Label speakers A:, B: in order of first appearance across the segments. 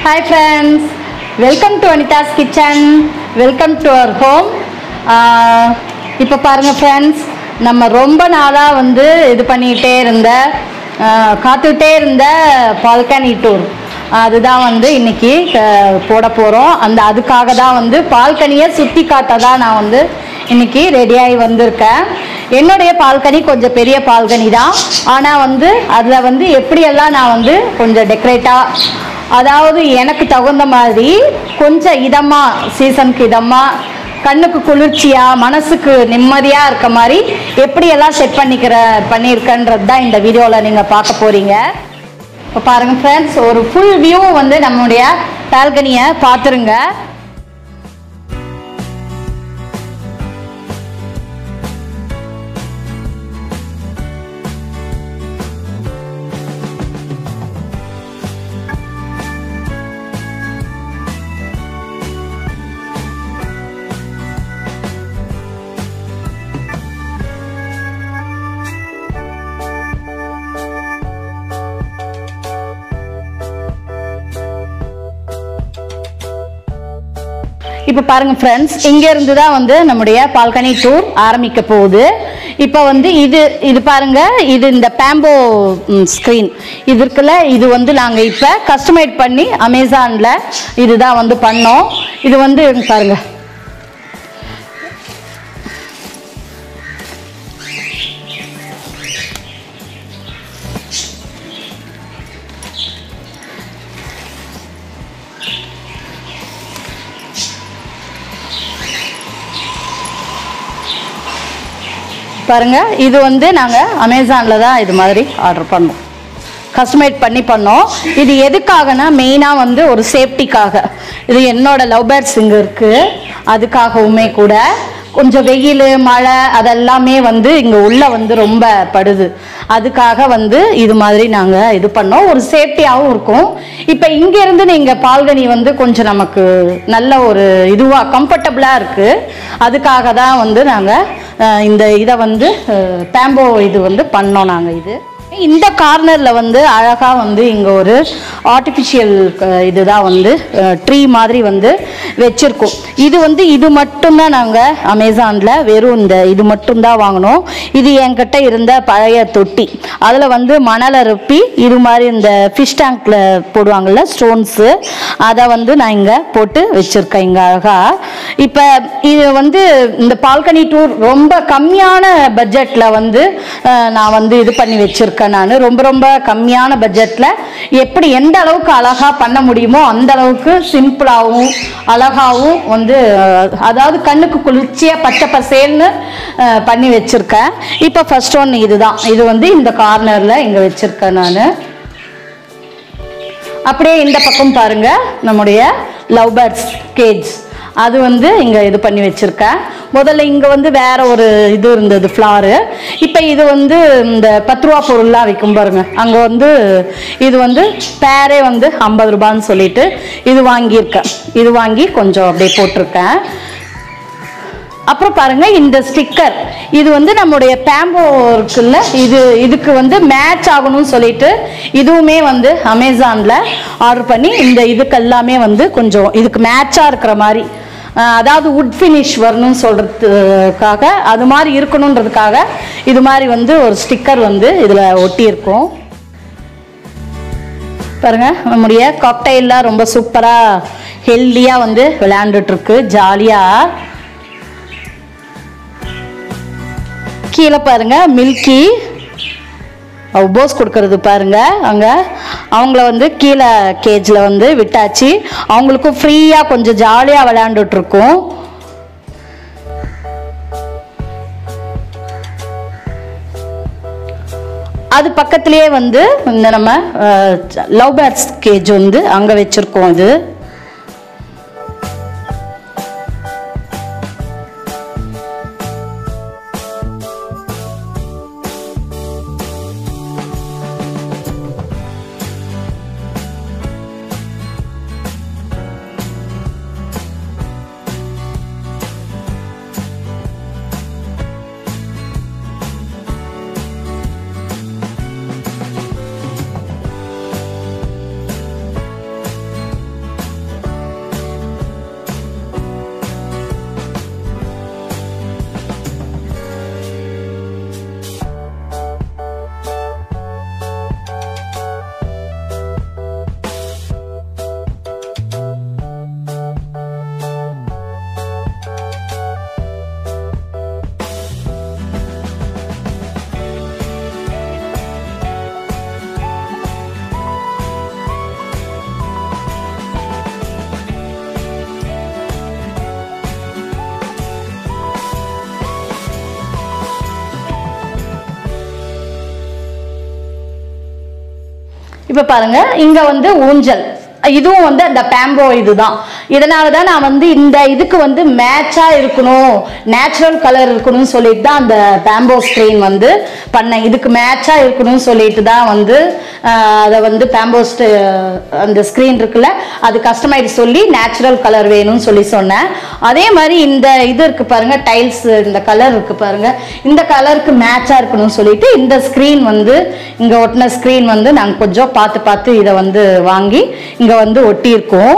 A: hi friends welcome to Anitha's kitchen welcome to our home இப்போ பாருங்கள் friends நம்ம ரொம்ப நாளாக வந்து இது பண்ணிக்கிட்டே இருந்த ஆஹ், காத்துக்கிட்டே இருந்த பால்கனி டூர் அதுதான் வந்து இன்னைக்கு ஆஹ், போட போகிறோம் அந்த அதுக்காக தான் வந்து பால்கனியை சுற்றி காட்ட தான் நான் வந்து இன்னைக்கு ரெடியாகி வந்திருக்கேன் என்னுடைய பால்கனி கொஞ்சம் பெரிய பால்கனி தான் ஆனால் வந்து அதில் வந்து எப்படியெல்லாம் நான் வந்து கொஞ்சம் டெக்கரேட்டாக அதாவது எனக்கு தகுந்த மாதிரி கொஞ்சம் இதமாக சீசனுக்கு இதமாக கண்ணுக்கு குளிர்ச்சியாக மனசுக்கு நிம்மதியாக இருக்க மாதிரி எப்படியெல்லாம் செட் பண்ணிக்கிற பண்ணியிருக்கன்றது தான் இந்த வீடியோவில் நீங்கள் பார்க்க போகிறீங்க இப்போ பாருங்கள் ஃப்ரெண்ட்ஸ் ஒரு ஃபுல் வியூ வந்து நம்மளுடைய பால்கனியை பார்த்துருங்க இப்போ பாருங்க ஃப்ரெண்ட்ஸ் இங்க இருந்து தான் வந்து நம்முடைய பால்கனி டூர் ஆரம்பிக்க போகுது இப்போ வந்து இது இது பாருங்க இது இந்த பேம்போ ஸ்க்ரீன் இது இருக்குல்ல இது வந்து நாங்கள் இப்போ கஸ்டமைட் பண்ணி அமேசானில் இதுதான் வந்து பண்ணோம் இது வந்து இங்க பாருங்க பாருங்க இது வந்து நாங்கள் அமேசானில் தான் இது மாதிரி ஆர்டர் பண்ணோம் கஸ்டமைட் பண்ணி பண்ணோம் இது எதுக்காகனா மெயினாக வந்து ஒரு சேஃப்டிக்காக இது என்னோட லவ் பேர்ட்ஸ் இங்கே இருக்குது அதுக்காகவுமே கூட கொஞ்சம் வெயில் மழை அதெல்லாமே வந்து இங்கே உள்ள வந்து ரொம்ப படுது அதுக்காக வந்து இது மாதிரி நாங்கள் இது பண்ணோம் ஒரு சேஃப்டியாகவும் இருக்கும் இப்போ இங்கேருந்து நீங்கள் பால்கனி வந்து கொஞ்சம் நமக்கு நல்ல ஒரு இதுவாக கம்ஃபர்டபுளாக இருக்குது அதுக்காக தான் வந்து நாங்கள் இந்த இதை வந்து பேம்போ இது வந்து பண்ணோம் நாங்கள் இது இந்த கார்னரில் வந்து அழகாக வந்து இங்கே ஒரு ஆர்டிஃபிஷியல் இதுதான் வந்து ட்ரீ மாதிரி வந்து வச்சுருக்கோம் இது வந்து இது மட்டும்தான் நாங்கள் அமேசானில் வெறும் இந்த இது மட்டும்தான் வாங்கினோம் இது என்கிட்ட இருந்த பழைய தொட்டி அதில் வந்து மணலை ரொப்பி இது மாதிரி இந்த ஃபிஷ் டேங்க்கில் போடுவாங்கள்ல ஸ்டோன்ஸு அதை வந்து நான் இங்கே போட்டு வச்சுருக்கேன் இங்கே அழகாக இப்போ இது வந்து இந்த பால்கனி டூர் ரொம்ப கம்மியான பட்ஜெட்டில் வந்து அஹ், நான் வந்து இது பண்ணி வச்சுருக்கேன் நான் ரொம்ப ரொம்ப கம்மியான பட்ஜெட்டில் எப்படி எந்த அளவுக்கு அழகாக பண்ண முடியுமோ அந்த அளவுக்கு சிம்பிளாகவும் அழகாகவும் வந்து அஹ், அதாவது கண்ணுக்கு குளிர்ச்சியாக பச்சை பசேல்னு அஹ், பண்ணி வச்சுருக்கேன் இப்போ ஃபர்ஸ்ட் ஒன் இதுதான் இது வந்து இந்த கார்னரில் இங்கே வச்சுருக்கேன் நான் அப்படியே இந்த பக்கம் பாருங்க நம்முடைய லவ் பேர்ட்ஸ் கேஜ் அது வந்து இங்கே இது பண்ணி வச்சுருக்கேன் முதல்ல இங்கே வந்து வேற ஒரு இது இருந்தது ஃப்ளாரு இப்போ இது வந்து இந்த பத்து ரூபா பொருள்லாம் விற்கும் பாருங்க அங்கே வந்து இது வந்து பேரே வந்து ஐம்பது ரூபான்னு சொல்லிட்டு இது வாங்கியிருக்கேன் இது வாங்கி கொஞ்சம் அப்படியே போட்டிருக்கேன் அப்புறம் பாருங்க இந்த ஸ்டிக்கர் இது வந்து நம்முடைய பேம்போ இருக்குல்ல இது இதுக்கு வந்து மேட்ச் ஆகணும்னு சொல்லிட்டு இதுவுமே வந்து அமேசானில் ஆர்டர் பண்ணி இந்த இதுக்கு எல்லாமே வந்து கொஞ்சம் இதுக்கு மேட்சாக இருக்கிற மாதிரி அஹ், அதாவது உட் ஃபினிஷ் வரணும்னு சொல்கிறதுக்காக அது மாதிரி இருக்கணுன்றதுக்காக இது மாதிரி வந்து ஒரு ஸ்டிக்கர் வந்து இதில் ஒட்டியிருக்கோம் பாருங்க நம்முடைய காக்டைல்லாம் ரொம்ப சூப்பராக ஹெல்த்தியாக வந்து விளையாண்டுட்டு இருக்கு ஜாலியாக கீழே பாருங்க மில்கி போஸ் கொடுக்கறது பாருங்க அங்க அவங்கள வந்து கீழே கேஜில் வந்து விட்டாச்சு அவங்களுக்கும் ஃப்ரீயாக கொஞ்சம் ஜாலியாக விளையாண்டுட்டு இருக்கோம் அது பக்கத்துலேயே வந்து இந்த நம்ம லவ் பேர்ட்ஸ் கேஜ் வந்து அங்கே வச்சுருக்கோம் இது இப்போ பாருங்க இங்க வந்து ஊஞ்சல் இதுவும் வந்து அந்த பேம்போ இதுதான் இதனால தான் நான் வந்து இந்த இதுக்கு வந்து மேட்சா இருக்கணும் நேச்சுரல் கலர் இருக்கணும்னு சொல்லிட்டு தான் அந்த பேம்போ ஸ்க்ரீன் வந்து பண்ணேன் இதுக்கு மேட்சா இருக்கணும்னு சொல்லிட்டு தான் வந்து ஆஹ், அதை வந்து பேம்போ அந்த ஸ்க்ரீன் இருக்குல்ல அது கஸ்டமைஸ் சொல்லி நேச்சுரல் கலர் வேணும்னு சொல்லி சொன்னேன் அதே மாதிரி இந்த இது இருக்கு பாருங்க டைல்ஸ் இந்த கலர் இருக்கு பாருங்க இந்த கலருக்கு மேட்சா இருக்கணும்னு சொல்லிட்டு இந்த ஸ்க்ரீன் வந்து இங்க ஒட்டின ஸ்க்ரீன் வந்து நாங்கள் கொஞ்சம் பார்த்து பார்த்து இதை வந்து வாங்கி இங்க வந்து ஒட்டியிருக்கோம்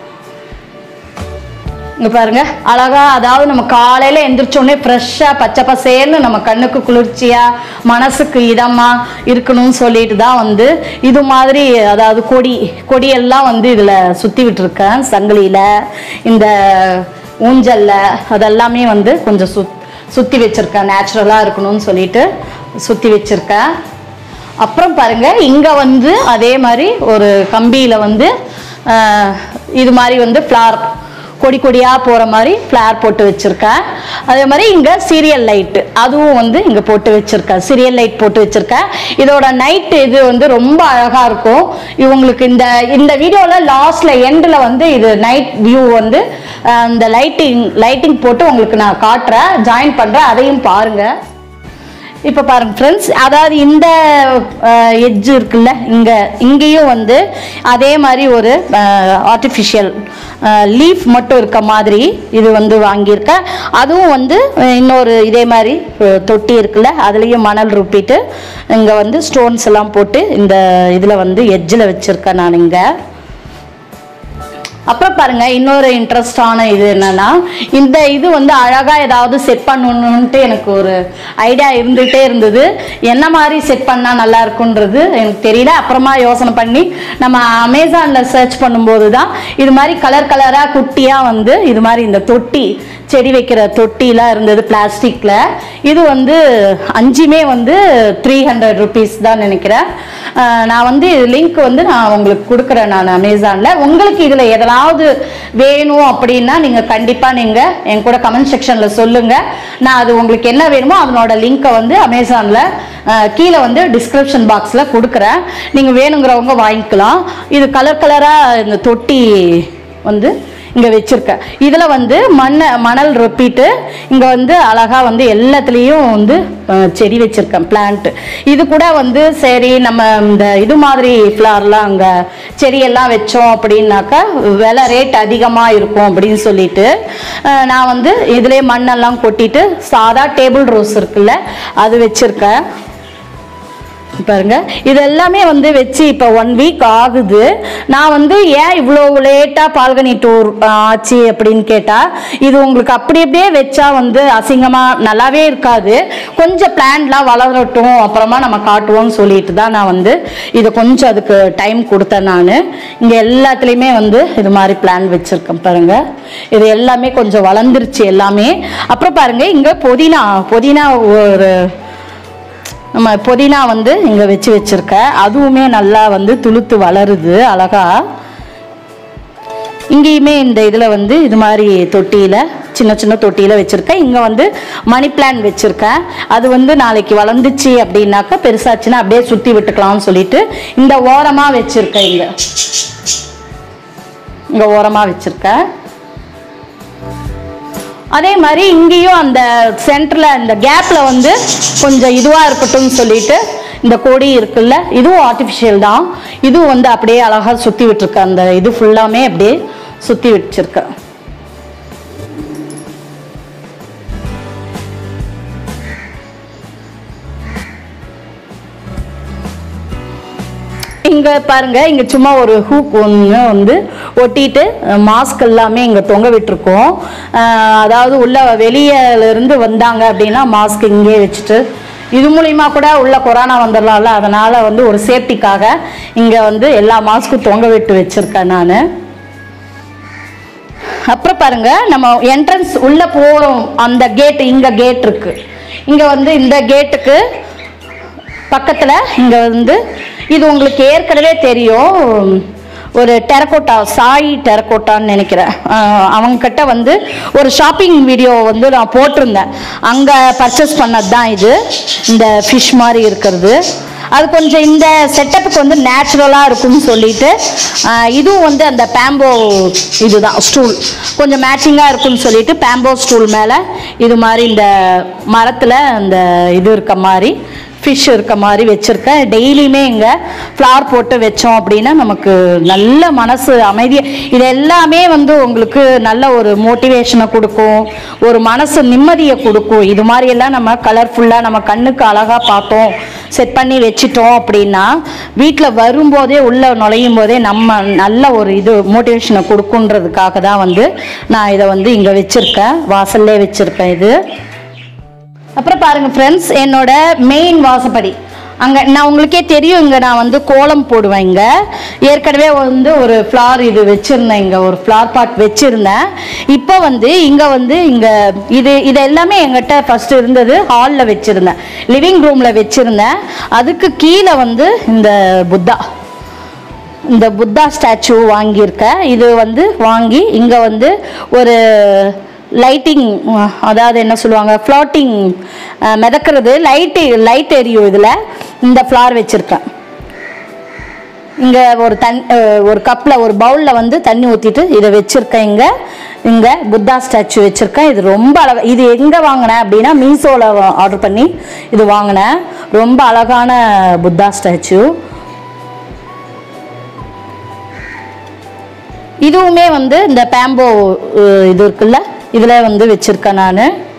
A: இங்க பாருங்க அழகா அதாவது நம்ம காலையில எந்திரிச்ச உடனே ஃப்ரெஷ்ஷா பச்சை பசேல்னு நம்ம கண்ணுக்கு குளிர்ச்சியா மனசுக்கு இதமா இருக்கணும்னு சொல்லிட்டு தான் வந்து இது மாதிரி அதாவது கொடி கொடியெல்லாம் வந்து இதுல சுத்தி விட்டுருக்கேன் சங்கிலியில இந்த ஊஞ்சல்ல அதெல்லாமே வந்து கொஞ்சம் சுத் சுத்தி வச்சிருக்கேன் நேச்சுரலா இருக்கணும்னு சொல்லிட்டு சுத்தி வச்சிருக்கேன் அப்புறம் பாருங்க இங்க வந்து அதே மாதிரி ஒரு கம்பியில வந்து ஆஹ், இது மாதிரி வந்து ஃப்ளார் கொடி கொடியா போற மாதிரி ஃப்ளார் போட்டு வச்சிருக்கேன் அதே மாதிரி இங்க சீரியல் லைட் அதுவும் வந்து இங்க போட்டு வச்சிருக்கேன் சீரியல் லைட் போட்டு வச்சிருக்கேன் இதோட நைட் இது வந்து ரொம்ப அழகா இருக்கும் இவங்களுக்கு இந்த இந்த வீடியோல லாஸ்ட்ல எண்ட்ல வந்து இது நைட் வியூ வந்து அஹ், இந்த லைட்டிங் லைட்டிங் போட்டு உங்களுக்கு நான் காட்டுறேன் ஜாயின் பண்றேன் அதையும் பாருங்க இப்போ பாருங்க ஃப்ரெண்ட்ஸ் அதாவது இந்த எட்ஜ் இருக்குல்ல இங்க இங்கேயும் வந்து அதே மாதிரி ஒரு ஆர்டிஃபிஷியல் லீஃப் மட்டும் இருக்க மாதிரி இது வந்து வாங்கியிருக்கேன் அதுவும் வந்து அஹ், இன்னொரு இதே மாதிரி அஹ், தொட்டி இருக்குல்ல அதுலேயும் மணல் ருப்பிட்டு இங்கே வந்து ஸ்டோன்ஸ் எல்லாம் போட்டு இந்த இதில் வந்து எட்ஜில் வச்சுருக்கேன் நான் இங்கே அப்புறம் பாருங்க இன்னொரு இன்ட்ரெஸ்டான இது என்னன்னா இந்த இது வந்து அழகா ஏதாவது செட் பண்ணணும்ட்டு எனக்கு ஒரு ஐடியா இருந்துகிட்டே இருந்தது என்ன மாதிரி செட் பண்ணா நல்லா இருக்குன்றது எனக்கு தெரியல அப்புறமா யோசனை பண்ணி நம்ம அமேசான்ல சர்ச் பண்ணும்போது தான் இது மாதிரி கலர் கலரா குட்டியா வந்து இது மாதிரி இந்த தொட்டி செடி வைக்கிற தொட்டிலாம் இருந்தது பிளாஸ்டிக்ல இது வந்து அஞ்சுமே வந்து த்ரீ ஹண்ட்ரட் ருபீஸ் தான் நினைக்கிறேன் அஹ் நான் வந்து லிங்க் வந்து நான் உங்களுக்கு கொடுக்குறேன் நான் அமேசான்ல உங்களுக்கு இதுல எதனாவது வேணும் அப்படின்னா நீங்க கண்டிப்பா நீங்க என் கூட கமெண்ட் செக்ஷன்ல சொல்லுங்க நான் அது உங்களுக்கு என்ன வேணுமோ அதனோட லிங்கை வந்து அமேசான்ல அஹ், கீழே வந்து டிஸ்கிரிப்ஷன் பாக்ஸ்ல கொடுக்குறேன் நீங்க வேணுங்கிறவங்க வாங்கிக்கலாம் இது கலர் கலரா இந்த தொட்டி வந்து இங்க வச்சிருக்கேன் இதுல வந்து மண்ணை மணல் ரொப்பிட்டு இங்க வந்து அழகா வந்து எல்லாத்துலேயும் வந்து அஹ், செடி வச்சிருக்கேன் பிளான்ட் இது கூட வந்து சரி நம்ம இந்த இது மாதிரி ஃப்ளார்லாம் அங்க செடியெல்லாம் வச்சோம் அப்படின்னாக்கா விலை ரேட் அதிகமா இருக்கும் அப்படின்னு சொல்லிட்டு அஹ், நான் வந்து இதுலயே மண்ணெல்லாம் கொட்டிட்டு சாதா டேபிள் ரோஸ் இருக்குல்ல அது வச்சிருக்கேன் பாருங்க இது எல்லாமே வந்து வச்சு இப்போ ஒன் வீக் ஆகுது நான் வந்து ஏன் இவ்வளோ லேட்டாக பால்கனி டூர் ஆச்சு அப்படின்னு கேட்டால் இது உங்களுக்கு அப்படி அப்படியே வச்சா வந்து அசிங்கமாக நல்லாவே இருக்காது கொஞ்சம் பிளான்லாம் வளரட்டும் அப்புறமா நம்ம காட்டுவோம்னு சொல்லிட்டு தான் நான் வந்து இது கொஞ்சம் அதுக்கு டைம் கொடுத்தேன் நான் இங்கே எல்லாத்துலேயுமே வந்து இது மாதிரி பிளான் வச்சுருக்கேன் பாருங்க இது எல்லாமே கொஞ்சம் வளர்ந்துருச்சு எல்லாமே அப்புறம் பாருங்க இங்கே புதினா புதினா ஒரு நம்ம புதினா வந்து இங்கே வச்சு வச்சிருக்க அதுவுமே நல்லா வந்து துளுத்து வளருது அழகா இங்கேயுமே இந்த இதில் வந்து இது மாதிரி தொட்டியில் சின்ன சின்ன தொட்டியில் வச்சுருக்கேன் இங்கே வந்து மணி பிளான் வச்சுருக்கேன் அது வந்து நாளைக்கு வளர்ந்துச்சு அப்படின்னாக்கா பெருசாச்சுன்னா அப்படியே சுற்றி விட்டுக்கலாம்னு சொல்லிட்டு இந்த ஓரமாக வச்சுருக்கேன் இங்கே இங்கே ஓரமாக வச்சுருக்கேன் அதே மாதிரி இங்கேயும் அந்த சென்டர்ல இந்த கேப்ல வந்து கொஞ்சம் இதுவா இருக்கட்டும்னு சொல்லிட்டு இந்த கொடி இருக்குல்ல இதுவும் ஆர்டிஃபிஷியல் தான் இதுவும் வந்து அப்படியே அழகா சுத்தி விட்டுருக்கு அந்த இது ஃபுல்லாமே அப்படியே சுத்தி வச்சிருக்கேன் இங்க பாருங்க இங்க சும்மா ஒரு ஹூக் ஒன்று வந்து ஒட்டிட்டு மாஸ்க் எல்லாமே இங்க தொங்க விட்டுருக்கோம் அஹ் அதாவது உள்ள வெளியில இருந்து வந்தாங்க அப்படின்னா மாஸ்க் இங்கே வச்சுட்டு இது மூலியமா கூட உள்ள கொரோனா வந்துடலாம்ல அதனால வந்து ஒரு சேஃப்டிக்காக இங்க வந்து எல்லா மாஸ்க்கும் தொங்க விட்டு வச்சிருக்கேன் நான் அப்புறம் பாருங்க நம்ம என்ட்ரன்ஸ் உள்ள போறோம் அந்த கேட் இங்க கேட் இருக்கு இங்க வந்து இந்த கேட்டுக்கு பக்கத்துல இங்க வந்து இது உங்களுக்கு ஏற்கனவே தெரியும் ஒரு டெரக்கோட்டா சாய் டெரக்கோட்டான்னு நினைக்கிறேன் அஹ் அவங்க கிட்ட வந்து ஒரு ஷாப்பிங் வீடியோ வந்து நான் போட்டிருந்தேன் அங்கே பர்ச்சேஸ் பண்ணது தான் இது இந்த ஃபிஷ் மாதிரி இருக்கிறது அது கொஞ்சம் இந்த செட்டப்புக்கு வந்து நேச்சுரலாக இருக்கும்னு சொல்லிட்டு ஆஹ், இதுவும் வந்து அந்த பேம்போ இதுதான் ஸ்டூல் கொஞ்சம் மேட்சிங்காக இருக்கும்னு சொல்லிட்டு பேம்போ ஸ்டூல் மேலே இது மாதிரி இந்த மரத்தில் அந்த இது இருக்க மாதிரி ஃபிஷ் இருக்க மாதிரி வச்சுருக்கேன் டெய்லியுமே இங்கே ஃப்ளார் போட்டு வச்சோம் அப்படின்னா நமக்கு நல்ல மனசு அமைதி இது எல்லாமே வந்து உங்களுக்கு நல்ல ஒரு மோட்டிவேஷனை கொடுக்கும் ஒரு மனசு நிம்மதியை கொடுக்கும் இது மாதிரி எல்லாம் நம்ம கலர்ஃபுல்லாக நம்ம கண்ணுக்கு அழகாக பார்த்தோம் செட் பண்ணி வச்சிட்டோம் அப்படின்னா வீட்டில் வரும்போதே உள்ள நுழையும் போதே நம்ம நல்ல ஒரு இது மோட்டிவேஷனை கொடுக்குன்றதுக்காக தான் வந்து நான் இதை வந்து இங்கே வச்சுருக்கேன் வாசல்லே வச்சுருக்கேன் இது அப்புறம் பாருங்க ஃப்ரெண்ட்ஸ் என்னோட மெயின் வாசப்படி அங்கே நான் உங்களுக்கே தெரியும் இங்கே நான் வந்து கோலம் போடுவேன் இங்கே ஏற்கனவே வந்து ஒரு ஃப்ளார் இது வச்சுருந்தேன் இங்கே ஒரு ஃப்ளார் பாட் வச்சுருந்தேன் இப்போ வந்து இங்கே வந்து இங்கே இது இது எல்லாமே எங்கிட்ட ஃபஸ்ட்டு இருந்தது ஹாலில் வச்சுருந்தேன் லிவிங் ரூமில் வச்சுருந்தேன் அதுக்கு கீழே வந்து இந்த புத்தா இந்த புத்தா ஸ்டாச்சு வாங்கியிருக்கேன் இது வந்து வாங்கி இங்கே வந்து ஒரு லைட்டிங் அதாவது என்ன சொல்லுவாங்க ஃப்ளாட்டிங் மிதக்கிறது லைட்டு லைட் எரியும் இதில் இந்த ஃப்ளார் வச்சுருக்கேன் இங்கே ஒரு தண் அஹ், ஒரு கப்பில் ஒரு பவுலில் வந்து தண்ணி ஊற்றிட்டு இதை வச்சுருக்கேன் இங்கே இங்கே புத்தா ஸ்டாச்சு வச்சுருக்கேன் இது ரொம்ப அழகா இது எங்கே வாங்கினேன் அப்படின்னா மீஷோவில் ஆர்டர் பண்ணி இது வாங்கினேன் ரொம்ப அழகான புத்தா ஸ்டாச்சு இதுவுமே வந்து இந்த பேம்போ அஹ், இது இருக்குல்ல இதில் வந்து வச்சுருக்கேன் நான்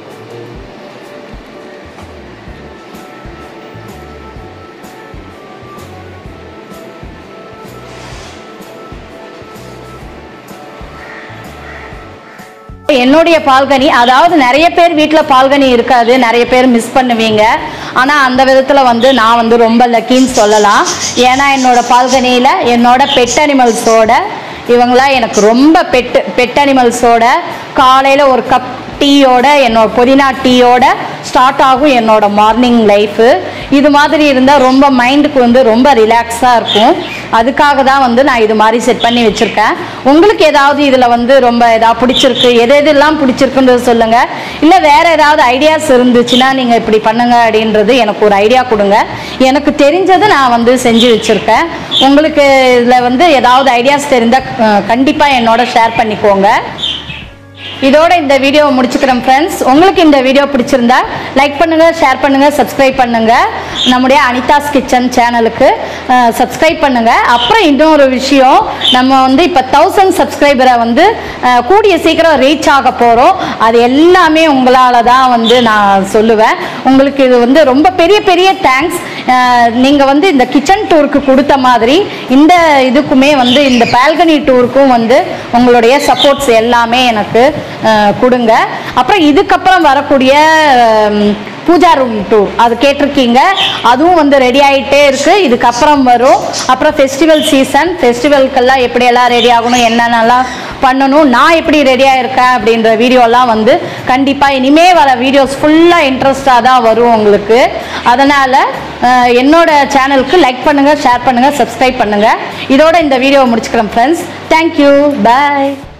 A: என்னுடைய பால்கனி அதாவது நிறைய பேர் வீட்டில் பால்கனி இருக்காது நிறைய பேர் மிஸ் பண்ணுவீங்க ஆனால் அந்த விதத்தில் வந்து நான் வந்து ரொம்ப லக்கின்னு சொல்லலாம் ஏன்னா என்னோட பால்கனியில் என்னோட பெட் அனிமல்ஸோட இவங்களாம் எனக்கு ரொம்ப பெட்டு பெட் அனிமல்ஸோட காலையில் ஒரு கப் டீயோட என்னோட புதினா டீயோட ஸ்டார்ட் ஆகும் என்னோட மார்னிங் லைஃபு இது மாதிரி இருந்தால் ரொம்ப மைண்டுக்கு வந்து ரொம்ப ரிலாக்ஸாக இருக்கும் அதுக்காக தான் வந்து நான் இது மாதிரி செட் பண்ணி வச்சுருக்கேன் உங்களுக்கு ஏதாவது இதில் வந்து ரொம்ப ஏதாவது பிடிச்சிருக்கு எது எதெல்லாம் பிடிச்சிருக்குன்றது சொல்லுங்கள் இல்லை வேறு ஏதாவது ஐடியாஸ் இருந்துச்சுன்னா நீங்கள் இப்படி பண்ணுங்க அப்படின்றது எனக்கு ஒரு ஐடியா கொடுங்க எனக்கு தெரிஞ்சது நான் வந்து செஞ்சு வச்சுருக்கேன் உங்களுக்கு இதில் வந்து ஏதாவது ஐடியாஸ் தெரிந்தால் கண்டிப்பாக என்னோட ஷேர் பண்ணிக்கோங்க இதோட இந்த வீடியோவை முடிச்சுக்கிறோம் ஃப்ரெண்ட்ஸ் உங்களுக்கு இந்த வீடியோ பிடிச்சிருந்தா லைக் பண்ணுங்க ஷேர் பண்ணுங்க சப்ஸ்கிரைப் பண்ணுங்க நம்முடைய அனிதாஸ் கிச்சன் சேனலுக்கு சப்ஸ்கிரைப் பண்ணுங்க அப்புறம் இன்னொரு விஷயம் நம்ம வந்து இப்போ தௌசண்ட் சப்ஸ்கிரைபரை வந்து அஹ், கூடிய சீக்கிரம் ரீச் ஆக போகிறோம் அது எல்லாமே உங்களால் தான் வந்து நான் சொல்லுவேன் உங்களுக்கு இது வந்து ரொம்ப பெரிய பெரிய தேங்க்ஸ் நீங்கள் வந்து இந்த கிச்சன் டூருக்கு கொடுத்த மாதிரி இந்த இதுக்குமே வந்து இந்த பால்கனி டூருக்கும் வந்து உங்களுடைய சப்போர்ட்ஸ் எல்லாமே எனக்கு அஹ், கொடுங்க அப்புறம் இதுக்கப்புறம் வரக்கூடிய ஹம், பூஜா ரூம் டூர் அது கேட்டிருக்கீங்க அதுவும் வந்து ரெடி ஆகிட்டே இருக்கு இதுக்கப்புறம் வரும் அப்புறம் ஃபெஸ்டிவல் சீசன் ஃபெஸ்டிவல்க்கெல்லாம் எப்படியெல்லாம் ரெடி ஆகணும் என்னென்னலாம் பண்ணணும் நான் எப்படி ரெடியாக இருக்கேன் அப்படின்ற வீடியோலாம் வந்து கண்டிப்பாக இனிமே வர வீடியோஸ் ஃபுல்லாக இன்ட்ரெஸ்டாக தான் வரும் உங்களுக்கு அதனால் என்னோட சேனலுக்கு லைக் பண்ணுங்கள் ஷேர் பண்ணுங்கள் சப்ஸ்கிரைப் பண்ணுங்கள் இதோட இந்த வீடியோவை முடிச்சுக்கிறேன் ஃப்ரெண்ட்ஸ் தேங்க்யூ பாய்